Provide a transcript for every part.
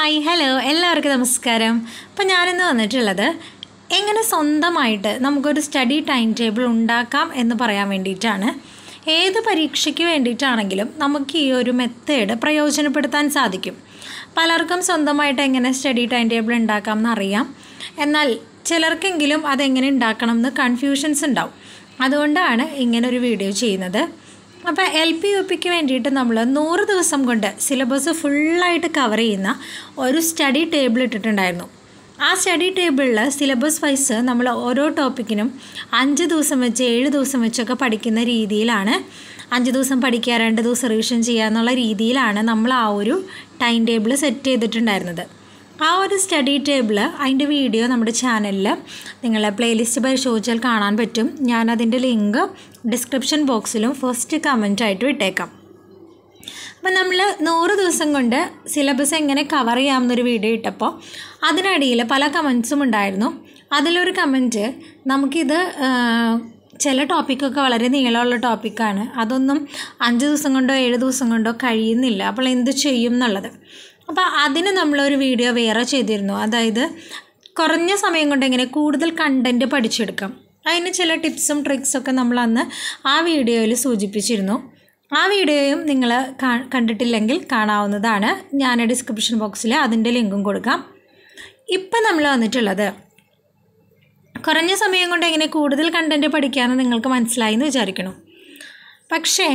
hi hello എല്ലാവർക്കും നമസ്കാരം അപ്പം ഞാനിന്ന് വന്നിട്ടുള്ളത് എങ്ങനെ സ്വന്തമായിട്ട് നമുക്കൊരു സ്റ്റഡി ടൈം ടേബിൾ ഉണ്ടാക്കാം എന്ന് പറയാൻ വേണ്ടിയിട്ടാണ് ഏത് പരീക്ഷയ്ക്ക് വേണ്ടിയിട്ടാണെങ്കിലും നമുക്ക് ഈ ഒരു മെത്തേഡ് പ്രയോജനപ്പെടുത്താൻ സാധിക്കും പലർക്കും സ്വന്തമായിട്ട് എങ്ങനെ സ്റ്റഡി ടൈം ടേബിൾ ഉണ്ടാക്കാം എന്നറിയാം എന്നാൽ ചിലർക്കെങ്കിലും അതെങ്ങനെ ഉണ്ടാക്കണം എന്ന് കൺഫ്യൂഷൻസ് ഉണ്ടാവും അതുകൊണ്ടാണ് ഇങ്ങനെ ഒരു വീഡിയോ ചെയ്യുന്നത് അപ്പോൾ എൽ പി യു പിക്ക് വേണ്ടിയിട്ട് നമ്മൾ നൂറ് ദിവസം കൊണ്ട് സിലബസ് ഫുള്ളായിട്ട് കവർ ചെയ്യുന്ന ഒരു സ്റ്റഡി ടേബിൾ ഇട്ടിട്ടുണ്ടായിരുന്നു ആ സ്റ്റഡി ടേബിളിൽ സിലബസ് വൈസ് നമ്മൾ ഓരോ ടോപ്പിക്കിനും അഞ്ച് ദിവസം വെച്ച് ഏഴ് ദിവസം വെച്ചൊക്കെ പഠിക്കുന്ന രീതിയിലാണ് അഞ്ച് ദിവസം പഠിക്കുക രണ്ട് ദിവസം റിവിഷൻ ചെയ്യുക എന്നുള്ള രീതിയിലാണ് നമ്മൾ ആ ഒരു ടൈം ടേബിൾ സെറ്റ് ചെയ്തിട്ടുണ്ടായിരുന്നത് ആ ഒരു സ്റ്റഡി ടേബിൾ അതിൻ്റെ വീഡിയോ നമ്മുടെ ചാനലിൽ നിങ്ങൾ പ്ലേലിസ്റ്റ് പരിശോധിച്ചാൽ കാണാൻ പറ്റും ഞാൻ അതിൻ്റെ ലിങ്ക് ഡിസ്ക്രിപ്ഷൻ ബോക്സിലും ഫസ്റ്റ് കമൻ്റ് ആയിട്ട് ഇട്ടേക്കാം അപ്പം നമ്മൾ നൂറ് ദിവസം കൊണ്ട് സിലബസ് എങ്ങനെ കവർ ചെയ്യാമെന്നൊരു വീഡിയോ ഇട്ടപ്പോൾ അതിനടിയിൽ പല കമൻസും ഉണ്ടായിരുന്നു അതിലൊരു കമൻറ്റ് നമുക്കിത് ആ, ചില ടോപ്പിക്കൊക്കെ വളരെ നീളമുള്ള ടോപ്പിക്കാണ് അതൊന്നും അഞ്ച് ദിവസം കൊണ്ടോ ഏഴ് ദിവസം കൊണ്ടോ കഴിയുന്നില്ല അപ്പോൾ എന്ത് ചെയ്യും എന്നുള്ളത് അപ്പോൾ അതിന് നമ്മളൊരു വീഡിയോ വേറെ ചെയ്തിരുന്നു അതായത് കുറഞ്ഞ സമയം കൊണ്ട് എങ്ങനെ കൂടുതൽ കണ്ടൻറ്റ് പഠിച്ചെടുക്കാം അതിന് ചില ടിപ്സും ട്രിക്സൊക്കെ നമ്മൾ അന്ന് ആ വീഡിയോയിൽ സൂചിപ്പിച്ചിരുന്നു ആ വീഡിയോയും നിങ്ങൾ കണ്ടിട്ടില്ലെങ്കിൽ കാണാവുന്നതാണ് ഞാൻ ഡിസ്ക്രിപ്ഷൻ ബോക്സിൽ അതിൻ്റെ ലിങ്കും കൊടുക്കാം ഇപ്പം നമ്മൾ വന്നിട്ടുള്ളത് കുറഞ്ഞ സമയം കൊണ്ട് എങ്ങനെ കൂടുതൽ കണ്ടൻറ്റ് പഠിക്കാമെന്ന് നിങ്ങൾക്ക് മനസ്സിലായി എന്ന് വിചാരിക്കണം പക്ഷേ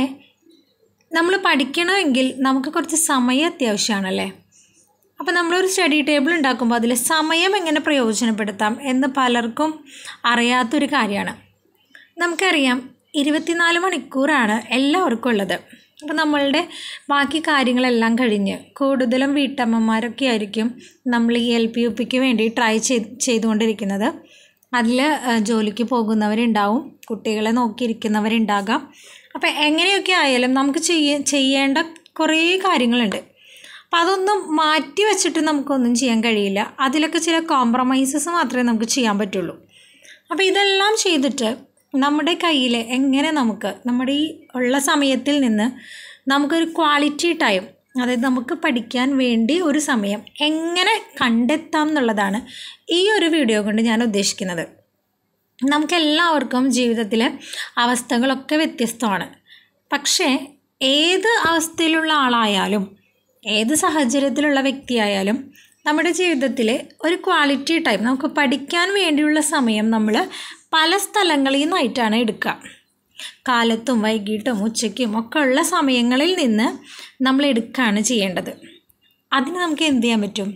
നമ്മൾ പഠിക്കണമെങ്കിൽ നമുക്ക് കുറച്ച് സമയം അത്യാവശ്യമാണല്ലേ അപ്പോൾ നമ്മളൊരു സ്റ്റഡി ടേബിൾ ഉണ്ടാക്കുമ്പോൾ അതിൽ സമയം എങ്ങനെ പ്രയോജനപ്പെടുത്താം എന്ന് പലർക്കും അറിയാത്തൊരു കാര്യമാണ് നമുക്കറിയാം ഇരുപത്തിനാല് മണിക്കൂറാണ് എല്ലാവർക്കും ഉള്ളത് അപ്പോൾ നമ്മളുടെ ബാക്കി കാര്യങ്ങളെല്ലാം കഴിഞ്ഞ് കൂടുതലും വീട്ടമ്മമാരൊക്കെ ആയിരിക്കും നമ്മൾ ഈ എൽ പി യു പിക്ക് വേണ്ടി ട്രൈ ചെയ്ത് ചെയ്തുകൊണ്ടിരിക്കുന്നത് അതിൽ ജോലിക്ക് പോകുന്നവരുണ്ടാവും കുട്ടികളെ നോക്കിയിരിക്കുന്നവരുണ്ടാകാം അപ്പോൾ എങ്ങനെയൊക്കെ ആയാലും നമുക്ക് ചെയ്യ ചെയ്യേണ്ട കുറേ കാര്യങ്ങളുണ്ട് അപ്പോൾ അതൊന്നും മാറ്റി വെച്ചിട്ട് നമുക്കൊന്നും ചെയ്യാൻ കഴിയില്ല അതിലൊക്കെ ചില കോംപ്രമൈസസ് മാത്രമേ നമുക്ക് ചെയ്യാൻ പറ്റുള്ളൂ അപ്പോൾ ഇതെല്ലാം ചെയ്തിട്ട് നമ്മുടെ കയ്യിൽ എങ്ങനെ നമുക്ക് നമ്മുടെ ഈ ഉള്ള സമയത്തിൽ നിന്ന് നമുക്കൊരു ക്വാളിറ്റി ടൈം അതായത് നമുക്ക് പഠിക്കാൻ വേണ്ടി ഒരു സമയം എങ്ങനെ കണ്ടെത്താം എന്നുള്ളതാണ് ഈ ഒരു വീഡിയോ കൊണ്ട് ഞാൻ ഉദ്ദേശിക്കുന്നത് നമുക്കെല്ലാവർക്കും ജീവിതത്തിലെ അവസ്ഥകളൊക്കെ വ്യത്യസ്തമാണ് പക്ഷേ ഏത് അവസ്ഥയിലുള്ള ആളായാലും ഏത് സാഹചര്യത്തിലുള്ള വ്യക്തിയായാലും നമ്മുടെ ജീവിതത്തിൽ ഒരു ക്വാളിറ്റി ടൈം നമുക്ക് പഠിക്കാൻ വേണ്ടിയുള്ള സമയം നമ്മൾ പല സ്ഥലങ്ങളിൽ നിന്നായിട്ടാണ് എടുക്കുക കാലത്തും വൈകിട്ടും ഉച്ചയ്ക്കും ഒക്കെ ഉള്ള സമയങ്ങളിൽ നിന്ന് നമ്മൾ എടുക്കുകയാണ് ചെയ്യേണ്ടത് അതിന് നമുക്ക് എന്ത് ചെയ്യാൻ പറ്റും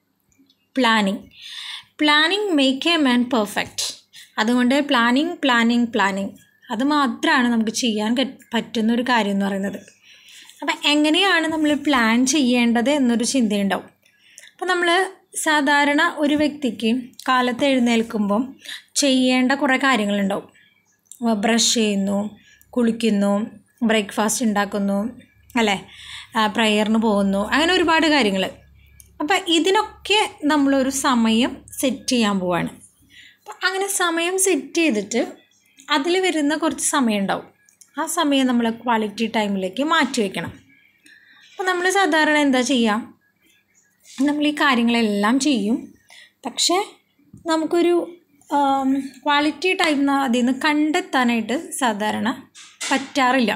planning planning make a man perfect അതുകൊണ്ട് പ്ലാനിങ് പ്ലാനിങ് പ്ലാനിങ് അത് മാത്രമാണ് നമുക്ക് ചെയ്യാൻ കറ്റ്- പറ്റുന്ന ഒരു കാര്യം എന്ന് പറയുന്നത് അപ്പം എങ്ങനെയാണ് നമ്മൾ പ്ലാൻ ചെയ്യേണ്ടത് എന്നൊരു ചിന്തയുണ്ടാവും അപ്പോൾ നമ്മൾ സാധാരണ ഒരു വ്യക്തിക്ക് കാലത്ത് എഴുന്നേൽക്കുമ്പം ചെയ്യേണ്ട കുറേ കാര്യങ്ങളുണ്ടാവും ബ്രഷ് ചെയ്യുന്നു കുളിക്കുന്നു ബ്രേക്ക്ഫാസ്റ്റ് ഉണ്ടാക്കുന്നു അല്ലേ പ്രയറിന് പോകുന്നു അങ്ങനെ ഒരുപാട് കാര്യങ്ങൾ അപ്പം ഇതിനൊക്കെ നമ്മളൊരു സമയം സെറ്റ് ചെയ്യാൻ പോവാണ് അപ്പം അങ്ങനെ സമയം സെറ്റ് ചെയ്തിട്ട് അതിൽ വരുന്ന കുറച്ച് സമയം ഉണ്ടാവും ആ സമയം നമ്മൾ ക്വാളിറ്റി ടൈമിലേക്ക് മാറ്റി വയ്ക്കണം അപ്പോൾ നമ്മൾ സാധാരണ എന്താ ചെയ്യുക നമ്മൾ ഈ കാര്യങ്ങളെല്ലാം ചെയ്യും പക്ഷേ നമുക്കൊരു ക്വാളിറ്റി ടൈം അതിൽ നിന്ന് കണ്ടെത്താനായിട്ട് സാധാരണ പറ്റാറില്ല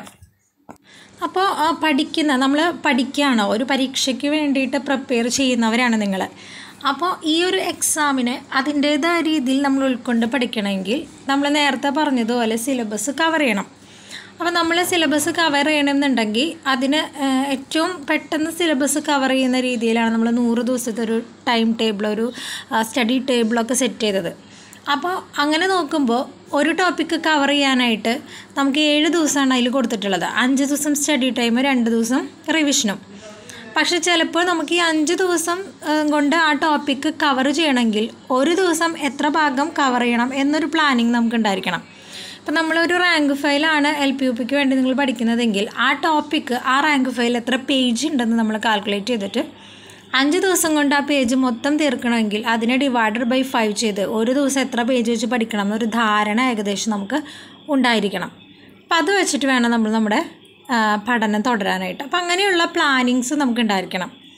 അപ്പോൾ ആ പഠിക്കുന്ന നമ്മൾ പഠിക്കുകയാണോ ഒരു പരീക്ഷയ്ക്ക് വേണ്ടിയിട്ട് പ്രിപ്പയർ ചെയ്യുന്നവരാണ് നിങ്ങൾ അപ്പോൾ ഈ ഒരു എക്സാമിന് അതിൻ്റേതായ രീതിയിൽ നമ്മൾ ഉൾക്കൊണ്ട് പഠിക്കണമെങ്കിൽ നമ്മൾ നേരത്തെ പറഞ്ഞതുപോലെ സിലബസ് കവർ ചെയ്യണം അപ്പോൾ നമ്മൾ സിലബസ് കവർ ചെയ്യണമെന്നുണ്ടെങ്കിൽ അതിന് ആ, ഏറ്റവും പെട്ടെന്ന് സിലബസ് കവർ ചെയ്യുന്ന രീതിയിലാണ് നമ്മൾ നൂറ് ദിവസത്തെ ഒരു ടൈം ടേബിൾ ഒരു സ്റ്റഡി ടേബിളൊക്കെ സെറ്റ് ചെയ്തത് അപ്പോൾ അങ്ങനെ നോക്കുമ്പോൾ ഒരു ടോപ്പിക്ക് കവർ ചെയ്യാനായിട്ട് നമുക്ക് ഏഴ് ദിവസമാണ് അതിൽ കൊടുത്തിട്ടുള്ളത് അഞ്ച് ദിവസം സ്റ്റഡി ടൈം രണ്ട് ദിവസം റിവിഷനും പക്ഷെ ചിലപ്പോൾ നമുക്ക് ഈ അഞ്ച് ദിവസം ആ, കൊണ്ട് ആ ടോപ്പിക്ക് കവർ ചെയ്യണമെങ്കിൽ ഒരു ദിവസം എത്ര ഭാഗം കവർ ചെയ്യണം എന്നൊരു പ്ലാനിങ് നമുക്ക് ഉണ്ടായിരിക്കണം ഇപ്പം നമ്മളൊരു റാങ്ക് ഫയലാണ് എൽ പി യു പിക്ക് വേണ്ടി നിങ്ങൾ പഠിക്കുന്നതെങ്കിൽ ആ ടോപ്പിക്ക് ആ റാങ്ക് ഫയൽ എത്ര പേജ് ഉണ്ടെന്ന് നമ്മൾ കാൽക്കുലേറ്റ് ചെയ്തിട്ട് അഞ്ച് ദിവസം കൊണ്ട് ആ പേജ് മൊത്തം തീർക്കണമെങ്കിൽ അതിനെ ഡിവൈഡഡ് ബൈ ഫൈവ് ചെയ്ത് ഒരു ദിവസം എത്ര പേജ് വെച്ച് പഠിക്കണം എന്നൊരു ധാരണ ഏകദേശം നമുക്ക് ഉണ്ടായിരിക്കണം അപ്പം അത് വെച്ചിട്ട് വേണം നമ്മൾ നമ്മുടെ ആ, പഠനം തുടരാനായിട്ട് അപ്പം അങ്ങനെയുള്ള പ്ലാനിങ്സ് നമുക്ക് ഉണ്ടായിരിക്കണം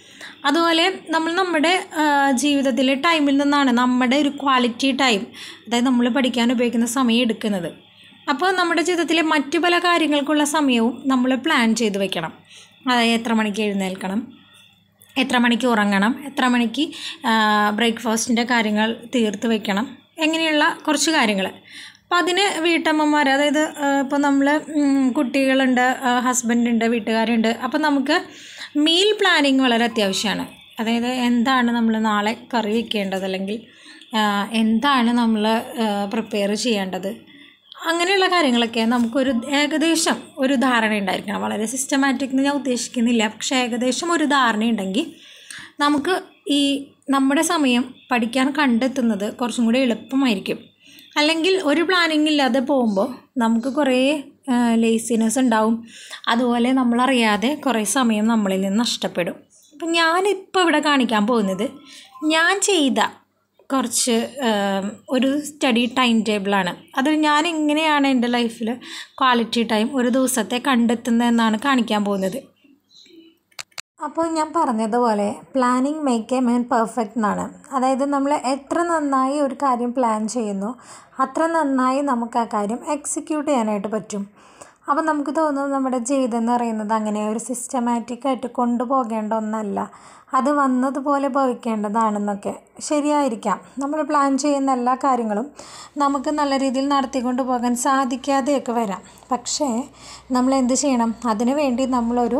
അതുപോലെ നമ്മൾ നമ്മുടെ ജീവിതത്തിലെ ടൈമിൽ നിന്നാണ് നമ്മുടെ ഒരു ക്വാളിറ്റി ടൈം അതായത് നമ്മൾ പഠിക്കാൻ ഉപയോഗിക്കുന്ന സമയം എടുക്കുന്നത് അപ്പോൾ നമ്മുടെ ജീവിതത്തിലെ മറ്റു പല കാര്യങ്ങൾക്കുള്ള സമയവും നമ്മൾ പ്ലാൻ ചെയ്ത് വെക്കണം അതായത് എത്ര മണിക്ക് എഴുന്നേൽക്കണം എത്ര മണിക്ക് ഉറങ്ങണം എത്ര മണിക്ക് ബ്രേക്ക്ഫാസ്റ്റിൻ്റെ കാര്യങ്ങൾ തീർത്ത് വെക്കണം എങ്ങനെയുള്ള കുറച്ച് കാര്യങ്ങൾ അപ്പോൾ അതിന് വീട്ടമ്മമാർ അതായത് ഇപ്പോൾ നമ്മൾ കുട്ടികളുണ്ട് ഹസ്ബൻഡ് ഉണ്ട് വീട്ടുകാരുണ്ട് അപ്പോൾ നമുക്ക് മീൽ പ്ലാനിങ് വളരെ അത്യാവശ്യമാണ് അതായത് എന്താണ് നമ്മൾ നാളെ കറി വെക്കേണ്ടത് അല്ലെങ്കിൽ എന്താണ് നമ്മൾ പ്രിപ്പയർ ചെയ്യേണ്ടത് അങ്ങനെയുള്ള കാര്യങ്ങളൊക്കെ നമുക്കൊരു ഏകദേശം ഒരു ധാരണ ഉണ്ടായിരിക്കണം വളരെ സിസ്റ്റമാറ്റിക് എന്ന് ഞാൻ ഉദ്ദേശിക്കുന്നില്ല പക്ഷേ ഏകദേശം ഒരു ധാരണ ഉണ്ടെങ്കിൽ നമുക്ക് ഈ നമ്മുടെ സമയം പഠിക്കാൻ കണ്ടെത്തുന്നത് കുറച്ചും കൂടി എളുപ്പമായിരിക്കും അല്ലെങ്കിൽ ഒരു പ്ലാനിങ് ഇല്ലാതെ പോകുമ്പോൾ നമുക്ക് കുറേ ലേസിനെസ് ഉണ്ടാവും അതുപോലെ നമ്മളറിയാതെ കുറേ സമയം നമ്മളിൽ നിന്ന് നഷ്ടപ്പെടും അപ്പം ഞാനിപ്പോൾ ഇവിടെ കാണിക്കാൻ പോകുന്നത് ഞാൻ ചെയ്ത കുറച്ച് ഒരു സ്റ്റഡി ടൈം ടേബിളാണ് അത് ഞാൻ എങ്ങനെയാണ് എൻ്റെ ലൈഫിൽ ക്വാളിറ്റി ടൈം ഒരു ദിവസത്തെ കണ്ടെത്തുന്നതെന്നാണ് കാണിക്കാൻ പോകുന്നത് അപ്പോൾ ഞാൻ പറഞ്ഞതുപോലെ planning make a man perfect എന്നാണ് അതായത് നമ്മൾ എത്ര നന്നായി ഒരു കാര്യം പ്ലാൻ ചെയ്യുന്നു അത്ര നന്നായി നമുക്ക് ആ കാര്യം എക്സിക്യൂട്ട് ചെയ്യാനായിട്ട് പറ്റും അപ്പോൾ നമുക്ക് തോന്നുന്നു നമ്മുടെ ജീവിതം എന്ന് പറയുന്നത് അങ്ങനെ ഒരു സിസ്റ്റമാറ്റിക്കായിട്ട് കൊണ്ടുപോകേണ്ട ഒന്നല്ല അത് വന്നതുപോലെ ഭവിക്കേണ്ടതാണെന്നൊക്കെ ശരിയായിരിക്കാം നമ്മൾ പ്ലാൻ ചെയ്യുന്ന എല്ലാ കാര്യങ്ങളും നമുക്ക് നല്ല രീതിയിൽ നടത്തിക്കൊണ്ട് പോകാൻ സാധിക്കാതെയൊക്കെ വരാം പക്ഷേ നമ്മൾ എന്ത് ചെയ്യണം അതിനു വേണ്ടി നമ്മളൊരു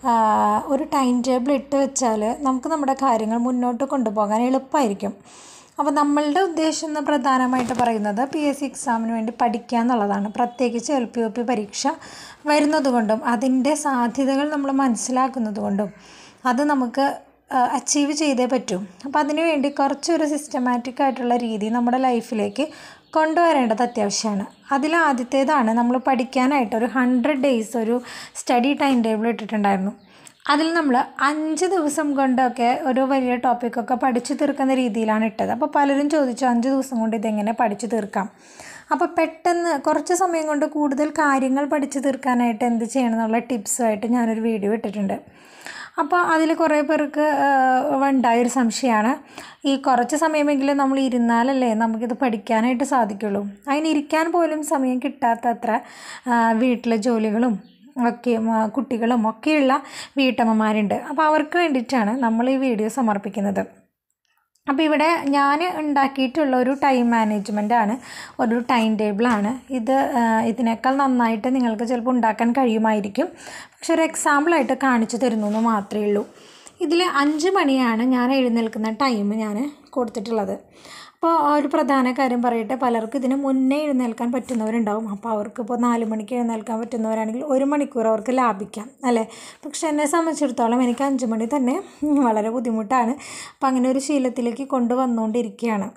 ഒരു ടൈം ടേബിൾ ഇട്ട് വെച്ചാൽ നമുക്ക് നമ്മുടെ കാര്യങ്ങൾ മുന്നോട്ട് കൊണ്ടുപോകാൻ എളുപ്പമായിരിക്കും അപ്പോൾ നമ്മളുടെ ഉദ്ദേശം എന്ന് പ്രധാനമായിട്ട് പറയുന്നത് പി എസ് സി എക്സാമിന് വേണ്ടി പഠിക്കുക എന്നുള്ളതാണ് പ്രത്യേകിച്ച് എൽ പി ഒ പി പരീക്ഷ വരുന്നത് കൊണ്ടും അതിൻ്റെ സാധ്യതകൾ നമ്മൾ മനസ്സിലാക്കുന്നത് കൊണ്ടും അത് നമുക്ക് അച്ചീവ് ചെയ്തേ പറ്റൂ അപ്പോൾ അതിനു വേണ്ടി കുറച്ചൊരു സിസ്റ്റമാറ്റിക് ആയിട്ടുള്ള രീതി നമ്മുടെ ലൈഫിലേക്ക് കൊണ്ടുവരേണ്ടത് അത്യാവശ്യമാണ് അതിൽ ആദ്യത്തേതാണ് നമ്മൾ പഠിക്കാനായിട്ട് ഒരു ഹൺഡ്രഡ് ഡേയ്സ് ഒരു സ്റ്റഡി ടൈം ടേബിൾ ഇട്ടിട്ടുണ്ടായിരുന്നു അതിൽ നമ്മൾ അഞ്ച് ദിവസം കൊണ്ടൊക്കെ ഒരു വലിയ ടോപ്പിക്കൊക്കെ പഠിച്ചു തീർക്കുന്ന രീതിയിലാണ് ഇട്ടത് അപ്പോൾ പലരും ചോദിച്ചു അഞ്ച് ദിവസം കൊണ്ട് ഇതെങ്ങനെ പഠിച്ചു തീർക്കാം അപ്പോൾ പെട്ടെന്ന് കുറച്ച് സമയം കൊണ്ട് കൂടുതൽ കാര്യങ്ങൾ പഠിച്ചു തീർക്കാനായിട്ട് എന്ത് ചെയ്യണം എന്നുള്ള ടിപ്സുമായിട്ട് ഞാനൊരു വീഡിയോ ഇട്ടിട്ടുണ്ട് അപ്പോൾ അതിൽ കുറേ പേർക്ക് ഉണ്ടായൊരു സംശയമാണ് ഈ കുറച്ച് സമയമെങ്കിലും നമ്മൾ ഇരുന്നാലല്ലേ നമുക്കിത് പഠിക്കാനായിട്ട് സാധിക്കുള്ളൂ അതിന് ഇരിക്കാൻ പോലും സമയം കിട്ടാത്തത്ര വീട്ടിലെ ജോലികളും ഒക്കെ കുട്ടികളും ഒക്കെയുള്ള വീട്ടമ്മമാരുണ്ട് അപ്പോൾ അവർക്ക് വേണ്ടിയിട്ടാണ് നമ്മൾ ഈ വീഡിയോ സമർപ്പിക്കുന്നത് അപ്പോൾ ഇവിടെ ഞാൻ ഉണ്ടാക്കിയിട്ടുള്ള ഒരു ടൈം മാനേജ്മെൻറ്റാണ് ഒരു ടൈം ടേബിളാണ് ഇത് ഇതിനേക്കാൾ നന്നായിട്ട് നിങ്ങൾക്ക് ചിലപ്പോൾ ഉണ്ടാക്കാൻ കഴിയുമായിരിക്കും പക്ഷെ ഒരു എക്സാമ്പിളായിട്ട് കാണിച്ചു തരുന്നു എന്ന് മാത്രമേ ഉള്ളൂ ഇതിൽ അഞ്ച് മണിയാണ് ഞാൻ എഴുന്നേൽക്കുന്ന ടൈം ഞാൻ കൊടുത്തിട്ടുള്ളത് അപ്പോൾ ഒരു പ്രധാന കാര്യം പറയട്ടെ പലർക്കും ഇതിന് മുന്നേ എഴുന്നേൽക്കാൻ പറ്റുന്നവരുണ്ടാവും അപ്പോൾ അവർക്ക് ഇപ്പോൾ നാല് മണിക്ക് എഴുന്നേൽക്കാൻ പറ്റുന്നവരാണെങ്കിൽ ഒരു മണിക്കൂർ അവർക്ക് ലാഭിക്കാം അല്ലേ പക്ഷേ എന്നെ സംബന്ധിച്ചിടത്തോളം എനിക്ക് അഞ്ച് മണി തന്നെ വളരെ ബുദ്ധിമുട്ടാണ് അപ്പോൾ അങ്ങനെ ഒരു ശീലത്തിലേക്ക് കൊണ്ടുവന്നുകൊണ്ടിരിക്കുകയാണ്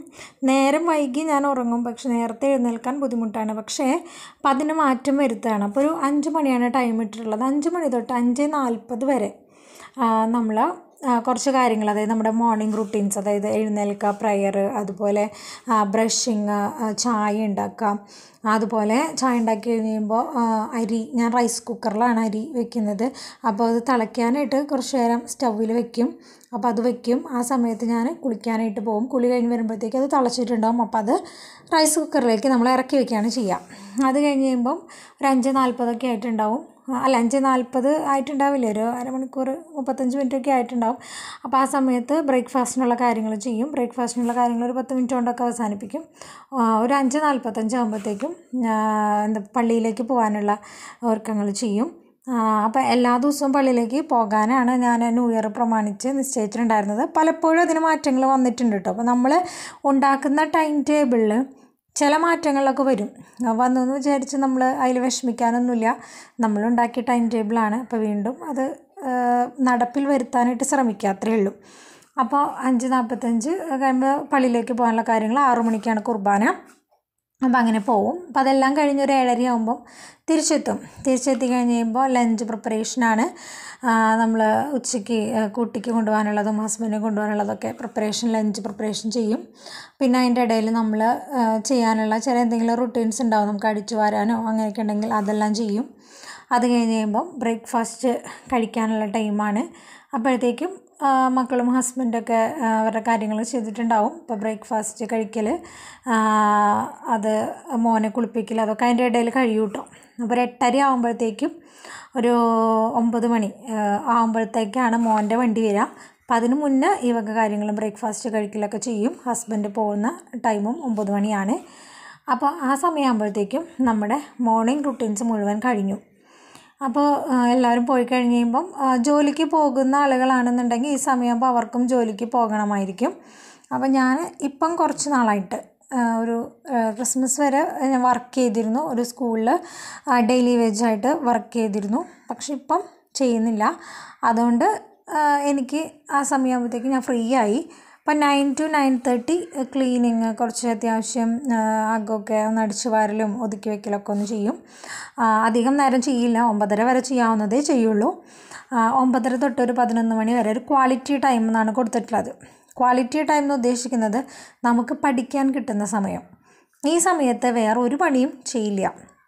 നേരം വൈകി ഞാൻ ഉറങ്ങും പക്ഷെ നേരത്തെ എഴുന്നേൽക്കാൻ ബുദ്ധിമുട്ടാണ് പക്ഷേ അപ്പം അതിന് മാറ്റം വരുത്തുകയാണ് അപ്പോൾ ഒരു അഞ്ച് മണിയാണ് ടൈം ഇട്ടിട്ടുള്ളത് അഞ്ച് മണി തൊട്ട് അഞ്ച് നാൽപ്പത് വരെ നമ്മൾ കുറച്ച് കാര്യങ്ങൾ അതായത് നമ്മുടെ മോർണിംഗ് റുട്ടീൻസ് അതായത് എഴുന്നേൽക്കുക പ്രയർ അതുപോലെ ബ്രഷിങ് ചായ ഉണ്ടാക്കാം അതുപോലെ ചായ ഉണ്ടാക്കി കഴിയുമ്പോൾ അരി ഞാൻ റൈസ് കുക്കറിലാണ് അരി വെക്കുന്നത് അപ്പോൾ അത് തിളയ്ക്കാനായിട്ട് കുറച്ച് നേരം സ്റ്റൗവിൽ വെക്കും അപ്പോൾ അത് വെക്കും ആ സമയത്ത് ഞാൻ കുളിക്കാനായിട്ട് പോകും കുളി കഴിഞ്ഞ് വരുമ്പോഴത്തേക്ക് അത് തിളച്ചിട്ടുണ്ടാകും അപ്പോൾ അത് റൈസ് കുക്കറിലേക്ക് നമ്മൾ ഇറക്കി വെക്കുകയാണ് ചെയ്യുക അത് കഴിഞ്ഞ് കഴിയുമ്പം ഒരു അഞ്ച് നാൽപ്പതൊക്കെ ആയിട്ടുണ്ടാവും അല്ല അഞ്ച് നാൽപ്പത് ആയിട്ടുണ്ടാവില്ല ഒരു അരമണിക്കൂർ മുപ്പത്തഞ്ച് മിനിറ്റൊക്കെ ആയിട്ടുണ്ടാവും അപ്പോൾ ആ സമയത്ത് ബ്രേക്ക്ഫാസ്റ്റിനുള്ള കാര്യങ്ങൾ ചെയ്യും ബ്രേക്ക്ഫാസ്റ്റിനുള്ള കാര്യങ്ങൾ ഒരു പത്ത് മിനിറ്റ് കൊണ്ടൊക്കെ അവസാനിപ്പിക്കും ഒരു അഞ്ച് നാൽപ്പത്തഞ്ച് ആകുമ്പോഴത്തേക്കും എന്താ പള്ളിയിലേക്ക് പോകാനുള്ള ഒരുക്കങ്ങൾ ചെയ്യും അപ്പോൾ എല്ലാ ദിവസവും പള്ളിയിലേക്ക് പോകാനാണ് ഞാൻ ന്യൂ ഇയർ പ്രമാണിച്ച് നിശ്ചയിച്ചിട്ടുണ്ടായിരുന്നത് പലപ്പോഴും അതിന് മാറ്റങ്ങൾ വന്നിട്ടുണ്ട് കേട്ടോ അപ്പോൾ നമ്മൾ ഉണ്ടാക്കുന്ന ടൈം ടേബിളിൽ ചില മാറ്റങ്ങളൊക്കെ വരും വന്നു എന്ന് വിചാരിച്ച് നമ്മൾ അതിൽ വിഷമിക്കാനൊന്നുമില്ല നമ്മളുണ്ടാക്കിയ ടൈം ടേബിളാണ് അപ്പോൾ വീണ്ടും അത് നടപ്പിൽ വരുത്താനായിട്ട് ശ്രമിക്കുക അത്രയേ ഉള്ളൂ അപ്പോൾ അഞ്ച് നാൽപ്പത്തഞ്ച് കഴിയുമ്പോൾ പള്ളിയിലേക്ക് പോകാനുള്ള കാര്യങ്ങൾ ആറു മണിക്കാണ് കുർബാന അപ്പോൾ അങ്ങനെ പോവും അപ്പോൾ അതെല്ലാം കഴിഞ്ഞ് ഒരു ഏഴര ആകുമ്പം തിരിച്ചെത്തും തിരിച്ചെത്തി കഴിഞ്ഞ് കഴിയുമ്പോൾ ലഞ്ച് പ്രിപ്പറേഷനാണ് നമ്മൾ ഉച്ചയ്ക്ക് കുട്ടിക്ക് കൊണ്ടുപോകാനുള്ളതും ഹസ്ബൻഡിന് കൊണ്ടുപോകാനുള്ളതൊക്കെ പ്രിപ്പറേഷൻ ലഞ്ച് പ്രിപ്പറേഷൻ ചെയ്യും പിന്നെ അതിൻ്റെ ഇടയിൽ നമ്മൾ ചെയ്യാനുള്ള ചില എന്തെങ്കിലും റുട്ടീൻസ് ഉണ്ടാവും നമുക്ക് അടിച്ചു വാരാനോ അങ്ങനെയൊക്കെ ഉണ്ടെങ്കിൽ അതെല്ലാം ചെയ്യും അത് കഴിഞ്ഞ് കഴിയുമ്പം ബ്രേക്ക്ഫാസ്റ്റ് കഴിക്കാനുള്ള ടൈമാണ് അപ്പോഴത്തേക്കും ആ, മക്കളും ഹസ്ബൻഡൊക്കെ ആ, അവരുടെ കാര്യങ്ങൾ ചെയ്തിട്ടുണ്ടാവും ഇപ്പോൾ ബ്രേക്ക്ഫാസ്റ്റ് കഴിക്കൽ ആ, അത് മോനെ കുളിപ്പിക്കൽ അതൊക്കെ അതിൻ്റെ ഇടയിൽ കഴിയും കേട്ടോ അപ്പോൾ ഒരു എട്ടര ആകുമ്പോഴത്തേക്കും ഒരു ഒമ്പത് മണി ആ, ആകുമ്പോഴത്തേക്കാണ് മോൻ്റെ വണ്ടി വരിക അപ്പം അതിന് മുന്നേ ഈ വക കാര്യങ്ങളും ബ്രേക്ക്ഫാസ്റ്റ് കഴിക്കലൊക്കെ ചെയ്യും ഹസ്ബൻഡ് പോകുന്ന ടൈമും ഒമ്പത് മണിയാണ് അപ്പോൾ ആ സമയമാകുമ്പോഴത്തേക്കും നമ്മുടെ മോർണിംഗ് റുട്ടീൻസ് മുഴുവൻ കഴിഞ്ഞു അപ്പോൾ ആ, എല്ലാവരും പോയി കഴിഞ്ഞ് കഴിയുമ്പം ആ, ജോലിക്ക് പോകുന്ന ആളുകളാണെന്നുണ്ടെങ്കിൽ ഈ സമയമാകുമ്പോൾ അവർക്കും ജോലിക്ക് പോകണമായിരിക്കും അപ്പോൾ ഞാൻ ഇപ്പം കുറച്ച് നാളായിട്ട് ആ, ഒരു ആ, ക്രിസ്മസ് വരെ ഞാൻ വർക്ക് ചെയ്തിരുന്നു ഒരു സ്കൂളിൽ ഡെയിലി വേജായിട്ട് വർക്ക് ചെയ്തിരുന്നു പക്ഷെ ഇപ്പം ചെയ്യുന്നില്ല അതുകൊണ്ട് ആ, എനിക്ക് ആ സമയമാകുമ്പോഴത്തേക്ക് ഞാൻ ഫ്രീ ആയി അപ്പം nine to nine thirty cleaning കുറച്ച് അത്യാവശ്യം ആ, അകമൊക്കെ ഒന്ന് അടിച്ചു വാരലും ഒതുക്കി വെക്കലൊക്കെ ഒന്ന് ചെയ്യും ആ, അധികം നേരം ചെയ്യില്ല ഒമ്പതര വരെ ചെയ്യാവുന്നതേ ചെയ്യുള്ളൂ ആ, ഒമ്പതര തൊട്ട് ഒരു പതിനൊന്ന് മണി വരെ ഒരു ക്വാളിറ്റി ടൈം എന്നാണ് കൊടുത്തിട്ടുള്ളത് ക്വാളിറ്റി ടൈം എന്ന് ഉദ്ദേശിക്കുന്നത് നമുക്ക് പഠിക്കാൻ കിട്ടുന്ന സമയം ഈ സമയത്ത് വേറെ ഒരു പണിയും ചെയ്യില്ല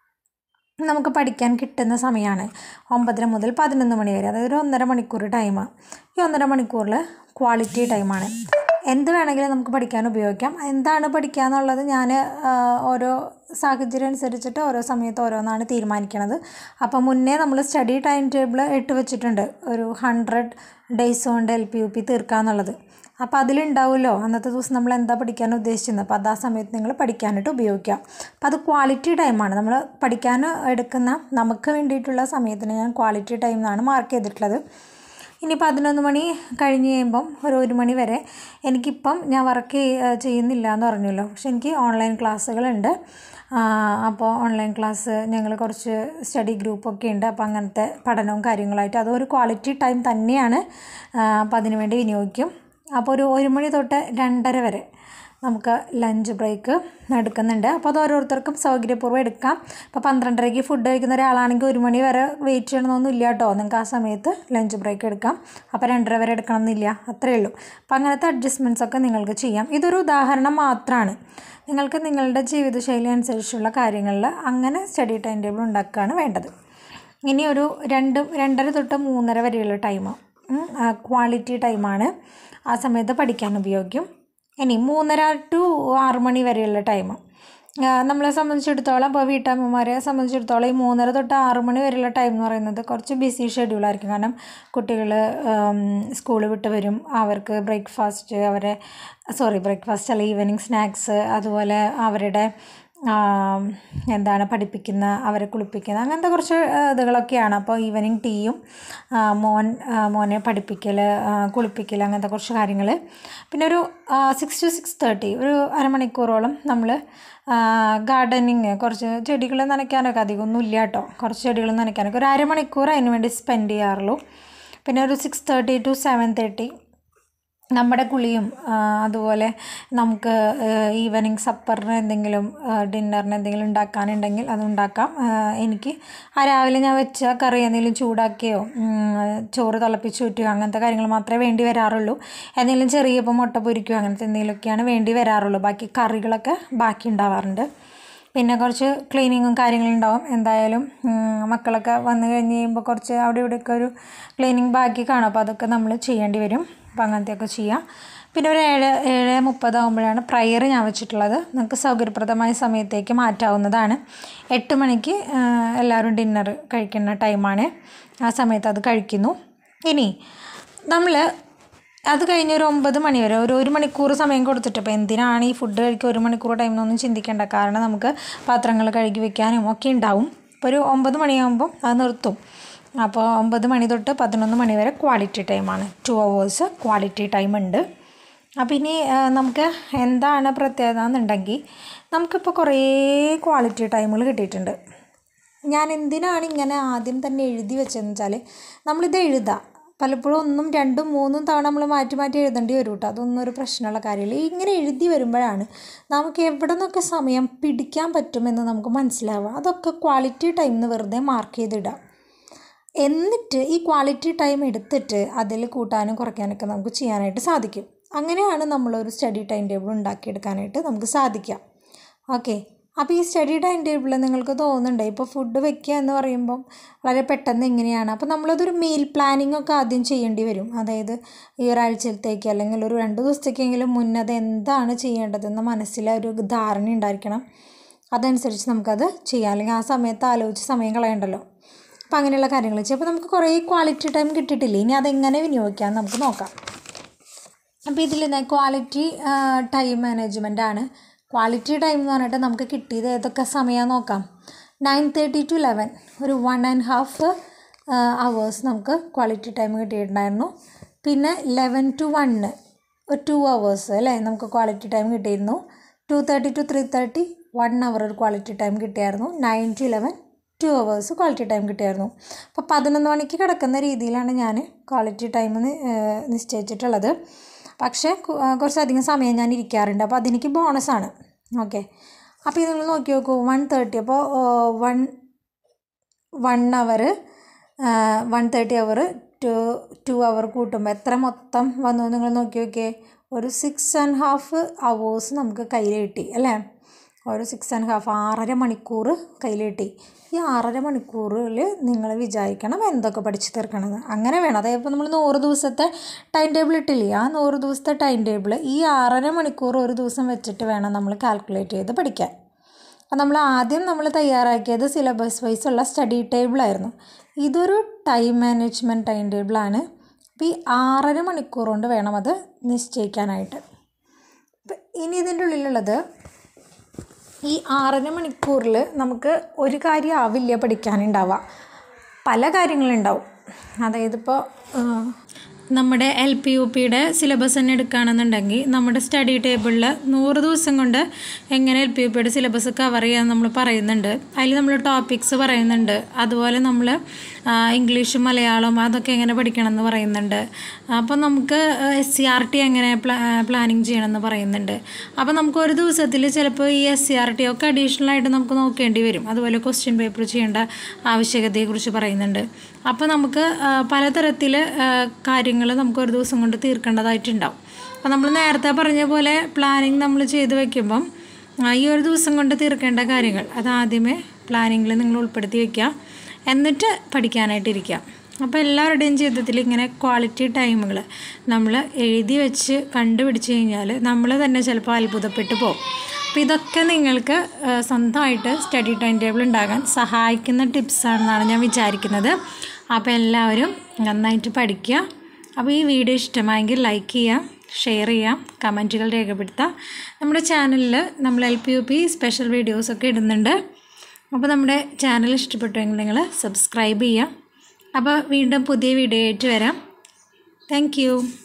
നമുക്ക് പഠിക്കാൻ കിട്ടുന്ന സമയമാണ് ഒമ്പതര മുതൽ പതിനൊന്ന് മണി വരെ അതായത് ഒരു ഒന്നര മണിക്കൂർ ടൈം ഈ ഒന്നര മണിക്കൂറിൽ ക്വാളിറ്റി ടൈമാണ് എന്ത് വേണമെങ്കിലും നമുക്ക് പഠിക്കാൻ ഉപയോഗിക്കാം എന്താണ് പഠിക്കുക എന്നുള്ളത് ഞാൻ ഓരോ സാഹചര്യം അനുസരിച്ചിട്ട് ഓരോ സമയത്ത് ഓരോന്നാണ് തീരുമാനിക്കണത് അപ്പോൾ മുന്നേ നമ്മൾ സ്റ്റഡി ടൈം ടേബിൾ ഇട്ട് വെച്ചിട്ടുണ്ട് ഒരു ഹൺഡ്രഡ് ഡേയ്സ് കൊണ്ട് എൽ പി യു പി തീർക്കുക എന്നുള്ളത് അപ്പോൾ അതിലുണ്ടാവുമല്ലോ അന്നത്തെ ദിവസം നമ്മൾ എന്താ പഠിക്കാൻ ഉദ്ദേശിക്കുന്നത് അപ്പോൾ അത് ആ സമയത്ത് നിങ്ങൾ പഠിക്കാനായിട്ട് ഉപയോഗിക്കാം അപ്പോൾ അത് ക്വാളിറ്റി ടൈമാണ് നമ്മൾ പഠിക്കാൻ എടുക്കുന്ന നമുക്ക് വേണ്ടിയിട്ടുള്ള സമയത്തിന് ഞാൻ ക്വാളിറ്റി ടൈം എന്നാണ് മാർക്ക് ചെയ്തിട്ടുള്ളത് ഇനി പതിനൊന്ന് മണി കഴിഞ്ഞ് കഴിയുമ്പം ഒരു ഒരു മണി വരെ എനിക്കിപ്പം ഞാൻ വർക്ക് ചെയ്യുന്നില്ല എന്ന് പറഞ്ഞല്ലോ പക്ഷെ എനിക്ക് ഓൺലൈൻ ക്ലാസ്സുകളുണ്ട് അപ്പോൾ ഓൺലൈൻ ക്ലാസ് ഞങ്ങൾ കുറച്ച് സ്റ്റഡി ഗ്രൂപ്പൊക്കെ ഉണ്ട് അപ്പോൾ അങ്ങനത്തെ പഠനവും കാര്യങ്ങളായിട്ട് അതൊരു ക്വാളിറ്റി ടൈം തന്നെയാണ് അപ്പോൾ അതിനു വേണ്ടി വിനിയോഗിക്കും അപ്പോൾ ഒരു ഒരു മണി തൊട്ട് രണ്ടര വരെ നമുക്ക് ലഞ്ച് ബ്രേക്ക് എടുക്കുന്നുണ്ട് അപ്പോൾ അത് ഓരോരുത്തർക്കും സൗകര്യപൂർവ്വം എടുക്കാം ഇപ്പോൾ പന്ത്രണ്ടരയ്ക്ക് ഫുഡ് കഴിക്കുന്ന ഒരാളാണെങ്കിൽ ഒരു മണി വരെ വെയിറ്റ് ചെയ്യണമെന്നൊന്നും ഇല്ല കേട്ടോ നിങ്ങൾക്ക് ആ സമയത്ത് ലഞ്ച് ബ്രേക്ക് എടുക്കാം അപ്പോൾ രണ്ടര വരെ എടുക്കണം എന്നില്ല അത്രയേ ഉള്ളൂ അപ്പോൾ അങ്ങനത്തെ അഡ്ജസ്റ്റ്മെൻറ്റ്സ് ഒക്കെ നിങ്ങൾക്ക് ചെയ്യാം ഇതൊരു ഉദാഹരണം മാത്രമാണ് നിങ്ങൾക്ക് നിങ്ങളുടെ ജീവിതശൈലി അനുസരിച്ചുള്ള കാര്യങ്ങളിൽ അങ്ങനെ സ്റ്റഡി ടൈം ടേബിൾ ഉണ്ടാക്കുകയാണ് വേണ്ടത് ഇനി ഒരു രണ്ട് രണ്ടര തൊട്ട് മൂന്നര വരെയുള്ള ടൈം ക്വാളിറ്റി ടൈമാണ് ആ സമയത്ത് പഠിക്കാൻ ഉപയോഗിക്കും ഇനി മൂന്നര ടു ആറ് മണി വരെയുള്ള ടൈം നമ്മളെ സംബന്ധിച്ചിടത്തോളം ഇപ്പോൾ വീട്ടമ്മമാരെ സംബന്ധിച്ചിടത്തോളം ഈ മൂന്നര തൊട്ട് ആറ് മണി വരെയുള്ള ടൈം എന്ന് പറയുന്നത് കുറച്ച് ബിസി ഷെഡ്യൂളായിരിക്കും കാരണം കുട്ടികൾ സ്കൂൾ വിട്ട് വരും അവർക്ക് ബ്രേക്ക്ഫാസ്റ്റ് അവരെ സോറി ബ്രേക്ക്ഫാസ്റ്റ് അല്ല ഈവനിങ് സ്നാക്സ് അതുപോലെ അവരുടെ ആം, എന്താണ് പഠിപ്പിക്കുന്ന അവരെ കുളിപ്പിക്കുന്ന അങ്ങനത്തെ കുറച്ച് ആ, ഇതുകളൊക്കെയാണ് അപ്പോൾ ഈവനിങ് ടീയും ആ, മോൻ ആ, മോനെ പഠിപ്പിക്കൽ കുളിപ്പിക്കൽ അങ്ങനത്തെ കുറച്ച് കാര്യങ്ങൾ പിന്നെ ഒരു സിക്സ് ടു സിക്സ് തേർട്ടി ഒരു അരമണിക്കൂറോളം നമ്മൾ ഗാർഡനിങ് കുറച്ച് ചെടികൾ നനയ്ക്കാനൊക്കെ അധികമൊന്നും ഇല്ല കേട്ടോ കുറച്ച് ചെടികൾ നനയ്ക്കാനൊക്കെ ഒരു അരമണിക്കൂർ അതിന് വേണ്ടി സ്പെൻഡ് ചെയ്യാറുള്ളൂ പിന്നെ ഒരു six thirty to seven thirty നമ്മുടെ കുളിയും ആ, അതുപോലെ നമുക്ക് ഈവനിങ് സപ്പറിന് എന്തെങ്കിലും ഡിന്നറിന് എന്തെങ്കിലും ഉണ്ടാക്കാനുണ്ടെങ്കിൽ അത് ഉണ്ടാക്കാം ആ, എനിക്ക് ആ രാവിലെ ഞാൻ വെച്ച കറി എന്തെങ്കിലും ചൂടാക്കിയോ ഉം, ചോറ് തിളപ്പിച്ച് ഊറ്റുകയോ അങ്ങനത്തെ കാര്യങ്ങൾ മാത്രമേ വേണ്ടി വരാറുള്ളൂ എന്തെങ്കിലും ചെറിയ ഇപ്പോൾ മുട്ട പൊരിക്കുകയോ അങ്ങനത്തെ എന്തെങ്കിലുമൊക്കെയാണ് വേണ്ടി വരാറുള്ളൂ ബാക്കി കറികളൊക്കെ ബാക്കി ഉണ്ടാവാറുണ്ട് പിന്നെ കുറച്ച് ക്ലീനിങ്ങും കാര്യങ്ങളും ഉണ്ടാവും എന്തായാലും ഉം, മക്കളൊക്കെ വന്നു കഴിഞ്ഞ് കഴിയുമ്പോൾ കുറച്ച് അവിടെ ഇവിടെയൊക്കെ ഒരു ക്ലീനിങ് ബാക്കി കാണും അപ്പോൾ അതൊക്കെ നമ്മൾ ചെയ്യേണ്ടി വരും അപ്പോൾ അങ്ങനത്തെയൊക്കെ ചെയ്യാം പിന്നെ ഒരു ഏഴ് ഏഴ് മുപ്പതാകുമ്പോഴാണ് പ്രയർ ഞാൻ വെച്ചിട്ടുള്ളത് നമുക്ക് സൗകര്യപ്രദമായ സമയത്തേക്ക് മാറ്റാവുന്നതാണ് എട്ട് മണിക്ക് ആ, എല്ലാവരും ഡിന്നർ കഴിക്കുന്ന ടൈമാണ് ആ സമയത്ത് അത് കഴിക്കുന്നു ഇനി നമ്മൾ അത് കഴിഞ്ഞ് ഒരു ഒമ്പത് മണി വരെ ഒരു ഒരു മണിക്കൂർ സമയം കൊടുത്തിട്ട് ഇപ്പോൾ എന്തിനാണ് ഈ ഫുഡ് കഴിക്കുക ഒരു മണിക്കൂർ ടൈം എന്നൊന്നും ചിന്തിക്കേണ്ട കാരണം നമുക്ക് പാത്രങ്ങൾ കഴുകി വെക്കാനും ഒക്കെ ഉണ്ടാവും ഇപ്പോൾ ഒരു ഒമ്പത് മണിയാകുമ്പം അത് നിർത്തും അപ്പോൾ ഒമ്പത് മണി തൊട്ട് പതിനൊന്ന് മണി വരെ ക്വാളിറ്റി ടൈമാണ് ടു അവേഴ്സ് ക്വാളിറ്റി ടൈം ഉണ്ട് അപ്പോൾ ഇനി ആ, നമുക്ക് എന്താണ് പ്രത്യേകത എന്നുണ്ടെങ്കിൽ നമുക്കിപ്പോൾ കുറേ ക്വാളിറ്റി ടൈമുകൾ കിട്ടിയിട്ടുണ്ട് ഞാൻ എന്തിനാണ് ഇങ്ങനെ ആദ്യം തന്നെ എഴുതി വെച്ചതെന്ന് വെച്ചാൽ നമ്മളിത് എഴുതാം പലപ്പോഴും ഒന്നും രണ്ടും മൂന്നും തവണ നമ്മൾ മാറ്റി മാറ്റി എഴുതേണ്ടി വരും കേട്ടോ അതൊന്നും ഒരു പ്രശ്നമുള്ള കാര്യമില്ല ഇങ്ങനെ എഴുതി വരുമ്പോഴാണ് നമുക്ക് എവിടെ നിന്നൊക്കെ സമയം പിടിക്കാൻ പറ്റുമെന്ന് നമുക്ക് മനസ്സിലാവുക അതൊക്കെ ക്വാളിറ്റി ടൈം എന്ന് വെറുതെ മാർക്ക് ചെയ്തിടാം എന്നിട്ട് ഈ ക്വാളിറ്റി ടൈം എടുത്തിട്ട് അതിൽ കൂട്ടാനും കുറയ്ക്കാനൊക്കെ നമുക്ക് ചെയ്യാനായിട്ട് സാധിക്കും അങ്ങനെയാണ് നമ്മളൊരു സ്റ്റഡി ടൈം ടേബിൾ ഉണ്ടാക്കിയെടുക്കാനായിട്ട് നമുക്ക് സാധിക്കാം ഓക്കെ അപ്പോൾ ഈ സ്റ്റഡി ടൈം ടേബിളിൽ നിങ്ങൾക്ക് തോന്നുന്നുണ്ട് ഇപ്പോൾ ഫുഡ് വെക്കുക എന്ന് പറയുമ്പം വളരെ പെട്ടെന്ന് എങ്ങനെയാണ് അപ്പോൾ നമ്മളതൊരു മീൽ പ്ലാനിങ് ഒക്കെ ആദ്യം ചെയ്യേണ്ടി വരും അതായത് ഈ ഒരാഴ്ചത്തേക്ക് അല്ലെങ്കിൽ ഒരു രണ്ട് ദിവസത്തേക്കെങ്കിലും മുന്നേ അത് എന്താണ് ചെയ്യേണ്ടതെന്ന് മനസ്സിൽ ഒരു ധാരണ ഉണ്ടായിരിക്കണം അതനുസരിച്ച് നമുക്കത് ചെയ്യാം അല്ലെങ്കിൽ ആ സമയത്ത് ആലോചിച്ച് സമയം കളയണ്ടല്ലോ അപ്പോൾ അങ്ങനെയുള്ള കാര്യങ്ങൾ ചെയ്യാം അപ്പോൾ നമുക്ക് കുറേ ക്വാളിറ്റി ടൈം കിട്ടിയിട്ടില്ലേ ഇനി അതെങ്ങനെ വിനിയോഗിക്കാം നമുക്ക് നോക്കാം അപ്പോൾ ഇതിൽ ക്വാളിറ്റി ടൈം മാനേജ്മെൻ്റ് ആണ് ക്വാളിറ്റി ടൈം എന്ന് പറഞ്ഞിട്ട് നമുക്ക് കിട്ടിയത് ഏതൊക്കെ സമയം നോക്കാം നയൻ തേർട്ടി ടു ലെവൻ ഒരു വൺ ആൻഡ് ഹാഫ് അവേഴ്സ് നമുക്ക് ക്വാളിറ്റി ടൈം കിട്ടിയിട്ടുണ്ടായിരുന്നു പിന്നെ ലെവൻ ടു വണ്ണ് ഒരു ടു അവേഴ്സ് അല്ലേ നമുക്ക് ക്വാളിറ്റി ടൈം കിട്ടിയിരുന്നു two thirty to three thirty one hour ഒരു ക്വാളിറ്റി ടൈം കിട്ടിയായിരുന്നു nine to eleven two hours quality time കിട്ടിയായിരുന്നു അപ്പോൾ പതിനൊന്ന് മണിക്ക് കിടക്കുന്ന രീതിയിലാണ് ഞാൻ ക്വാളിറ്റി ടൈം നിശ്ചയിച്ചിട്ടുള്ളത് പക്ഷേ കു- ആ, കുറച്ചധികം സമയം ഞാൻ ഇരിക്കാറുണ്ട് അപ്പോൾ അതെനിക്ക് ബോണസാണ് ഓക്കെ അപ്പോൾ ഇത് നിങ്ങൾ നോക്കി നോക്കൂ വൺ തേർട്ടി അപ്പോൾ one one hour one thirty hour two two hour കൂട്ടുമ്പോൾ എത്ര മൊത്തം വന്നു നിങ്ങൾ നോക്കി നോക്കിയേ ഒരു സിക്സ് ആൻഡ് ഹാഫ് അവേഴ്സ് നമുക്ക് കയ്യിൽ കിട്ടി അല്ലേ ഒരു സിക്സ് ആൻഡ് ഹാഫ് ആറര മണിക്കൂർ കയ്യിൽ കിട്ടി ഈ ആറര മണിക്കൂറിൽ നിങ്ങൾ വിചാരിക്കണം എന്തൊക്കെ പഠിച്ചു തീർക്കണമെന്ന് അങ്ങനെ വേണം അതായത് ഇപ്പോൾ നമ്മൾ നൂറ് ദിവസത്തെ ടൈം ടേബിൾ ഇട്ടില്ലേ ആ നൂറ് ദിവസത്തെ ടൈം ടേബിൾ ഈ ആറര മണിക്കൂർ ഒരു ദിവസം വെച്ചിട്ട് വേണം നമ്മൾ കാൽക്കുലേറ്റ് ചെയ്ത് പഠിക്കാൻ അപ്പോൾ നമ്മൾ ആദ്യം നമ്മൾ തയ്യാറാക്കിയത് സിലബസ് വൈസ് ഉള്ള സ്റ്റഡി ടേബിളായിരുന്നു ഇതൊരു ടൈം മാനേജ്മെൻറ്റ് ടൈം ടേബിളാണ് അപ്പോൾ ഈ ആറര മണിക്കൂർ കൊണ്ട് വേണം അത് നിശ്ചയിക്കാനായിട്ട് അപ്പം ഇനി ഇതിൻ്റെ ഉള്ളിലുള്ളത് ഈ ആറര മണിക്കൂറിൽ നമുക്ക് ഒരു കാര്യം ആവില്ല പഠിക്കാനുണ്ടാവുക പല കാര്യങ്ങളുണ്ടാവും അതായത് ഇപ്പോൾ നമ്മുടെ എൽ പി യു പിയുടെ സിലബസ് തന്നെ എടുക്കുകയാണെന്നുണ്ടെങ്കിൽ നമ്മുടെ സ്റ്റഡി ടേബിളിൽ നൂറ് ദിവസം കൊണ്ട് എങ്ങനെ എൽ പി യു പിയുടെ സിലബസ് കവർ ചെയ്യാൻ നമ്മൾ പറയുന്നുണ്ട് അതിൽ നമ്മൾ ടോപ്പിക്സ് പറയുന്നുണ്ട് അതുപോലെ നമ്മൾ ഇംഗ്ലീഷും മലയാളം അതൊക്കെ എങ്ങനെ പഠിക്കണം എന്ന് പറയുന്നുണ്ട് അപ്പോൾ നമുക്ക് എസ് സി ആർ ടി എങ്ങനെ പ്ലാ പ്ലാനിങ് ചെയ്യണം എന്ന് പറയുന്നുണ്ട് അപ്പോൾ നമുക്ക് ഒരു ദിവസത്തിൽ ചിലപ്പോൾ ഈ എസ് സി ആർ ടി ഒക്കെ അഡീഷണൽ ആയിട്ട് നമുക്ക് നോക്കേണ്ടി വരും അതുപോലെ ക്വസ്റ്റ്യൻ പേപ്പർ ചെയ്യേണ്ട ആവശ്യകതയെക്കുറിച്ച് പറയുന്നുണ്ട് അപ്പോൾ നമുക്ക് ആ, പലതരത്തിൽ കാര്യങ്ങൾ നമുക്ക് ഒരു ദിവസം കൊണ്ട് തീർക്കേണ്ടതായിട്ടുണ്ടാവും അപ്പോൾ നമ്മൾ നേരത്തെ പറഞ്ഞ പോലെ പ്ലാനിങ് നമ്മൾ ചെയ്ത് വെക്കുമ്പം ആ, ഈ ഒരു ദിവസം കൊണ്ട് തീർക്കേണ്ട കാര്യങ്ങൾ അത് ആദ്യമേ പ്ലാനിങ്ങിൽ നിങ്ങൾ ഉൾപ്പെടുത്തി വെക്കുക എന്നിട്ട് പഠിക്കാനായിട്ടിരിക്കുക അപ്പോൾ എല്ലാവരുടെയും ജീവിതത്തിൽ ഇങ്ങനെ ക്വാളിറ്റി ടൈമുകൾ നമ്മൾ എഴുതി വെച്ച് കണ്ടുപിടിച്ച് കഴിഞ്ഞാൽ നമ്മൾ തന്നെ ചിലപ്പോൾ അത്ഭുതപ്പെട്ടു പോകും അപ്പോൾ ഇതൊക്കെ നിങ്ങൾക്ക് ആ, സ്വന്തമായിട്ട് സ്റ്റഡി ടൈം ടേബിൾ ഉണ്ടാകാൻ സഹായിക്കുന്ന ടിപ്സാണെന്നാണ് ഞാൻ വിചാരിക്കുന്നത് അപ്പോൾ എല്ലാവരും നന്നായിട്ട് പഠിക്കുക അപ്പോൾ ഈ വീഡിയോ ഇഷ്ടമായെങ്കിൽ ലൈക്ക് ചെയ്യുക ഷെയർ ചെയ്യാം കമൻറ്റുകൾ രേഖപ്പെടുത്താം നമ്മുടെ ചാനലിൽ നമ്മൾ L P U P special വീഡിയോസൊക്കെ ഇടുന്നുണ്ട് അപ്പോൾ നമ്മുടെ ചാനൽ ഇഷ്ടപ്പെട്ടുവെങ്കിൽ നിങ്ങൾ സബ്സ്ക്രൈബ് ചെയ്യുക അപ്പോൾ വീണ്ടും പുതിയ വീഡിയോ ആയിട്ട് വരാം താങ്ക് യു